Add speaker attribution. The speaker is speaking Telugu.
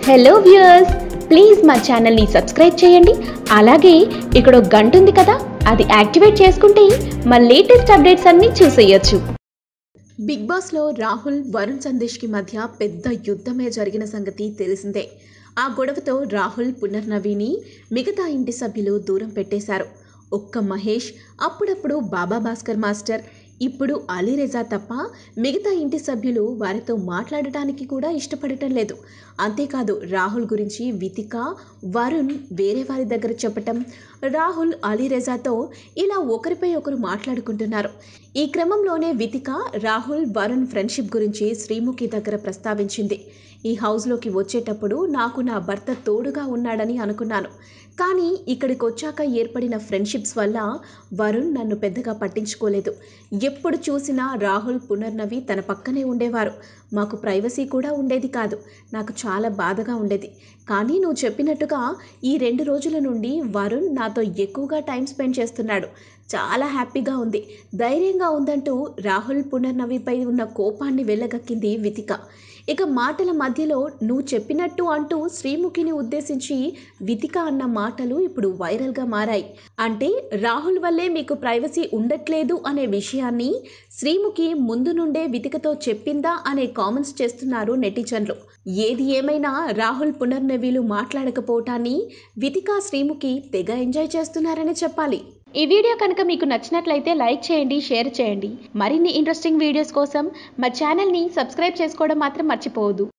Speaker 1: హలో వ్యూయర్స్ ప్లీజ్ మా ఛానల్ని సబ్స్క్రైబ్ చేయండి అలాగే ఇక్కడ ఒక గంట ఉంది కదా అది యాక్టివేట్ చేసుకుంటే మా లేటెస్ట్ అప్డేట్స్ అన్నీ చూసేయొచ్చు
Speaker 2: బిగ్ బాస్లో రాహుల్ వరుణ్ సందేశ్కి మధ్య పెద్ద యుద్ధమే జరిగిన సంగతి తెలిసిందే ఆ గొడవతో రాహుల్ పునర్నవిని మిగతా ఇంటి సభ్యులు దూరం పెట్టేశారు ఒక్క మహేష్ అప్పుడప్పుడు బాబా భాస్కర్ మాస్టర్ ఇప్పుడు అలీరెజా తప్ప మిగతా ఇంటి సభ్యులు వారితో మాట్లాడటానికి కూడా ఇష్టపడటం లేదు అంతేకాదు రాహుల్ గురించి వితిక వరుణ్ వేరే వారి దగ్గర చెప్పటం రాహుల్ అలీరెజాతో ఇలా ఒకరిపై ఒకరు మాట్లాడుకుంటున్నారు ఈ క్రమంలోనే వితిక రాహుల్ వరుణ్ ఫ్రెండ్షిప్ గురించి శ్రీముఖి దగ్గర ప్రస్తావించింది ఈ హౌస్లోకి వచ్చేటప్పుడు నాకు నా భర్త తోడుగా ఉన్నాడని అనుకున్నాను కానీ ఇక్కడికి వచ్చాక ఏర్పడిన ఫ్రెండ్షిప్స్ వల్ల వరుణ్ నన్ను పెద్దగా పట్టించుకోలేదు ఎప్పుడు చూసినా రాహుల్ పునర్నవి తన పక్కనే ఉండేవారు మాకు ప్రైవసీ కూడా ఉండేది కాదు నాకు చాలా బాధగా ఉండేది కానీ నువ్వు చెప్పినట్టుగా ఈ రెండు రోజుల నుండి వరుణ్ నాతో ఎక్కువగా టైం స్పెండ్ చేస్తున్నాడు చాలా హ్యాపీగా ఉంది ధైర్యంగా ఉందంటూ రాహుల్ పునర్నవిపై ఉన్న కోపాన్ని వెళ్ళగక్కింది వితిక ఇక మాటల మధ్యలో నువ్వు చెప్పినట్టు అంటూ శ్రీముఖిని ఉద్దేశించి వితిక అన్న మాటలు ఇప్పుడు వైరల్గా మారాయి అంటే రాహుల్ వల్లే మీకు ప్రైవసీ ఉండట్లేదు అనే విషయాన్ని శ్రీముఖి ముందు నుండే వితికతో చెప్పిందా అనే కామెంట్స్ చేస్తున్నారు నెటిజన్లు ఏది ఏమైనా రాహుల్ పునర్నవీలు మాట్లాడకపోవటాన్ని వితిక శ్రీముఖి తెగ ఎంజాయ్ చేస్తున్నారని చెప్పాలి
Speaker 1: ఈ వీడియో కనుక మీకు నచ్చినట్లయితే లైక్ చేయండి షేర్ చేయండి మరిన్ని ఇంట్రెస్టింగ్ వీడియోస్ కోసం మా ఛానల్ని సబ్స్క్రైబ్ చేసుకోవడం మాత్రం మర్చిపోవద్దు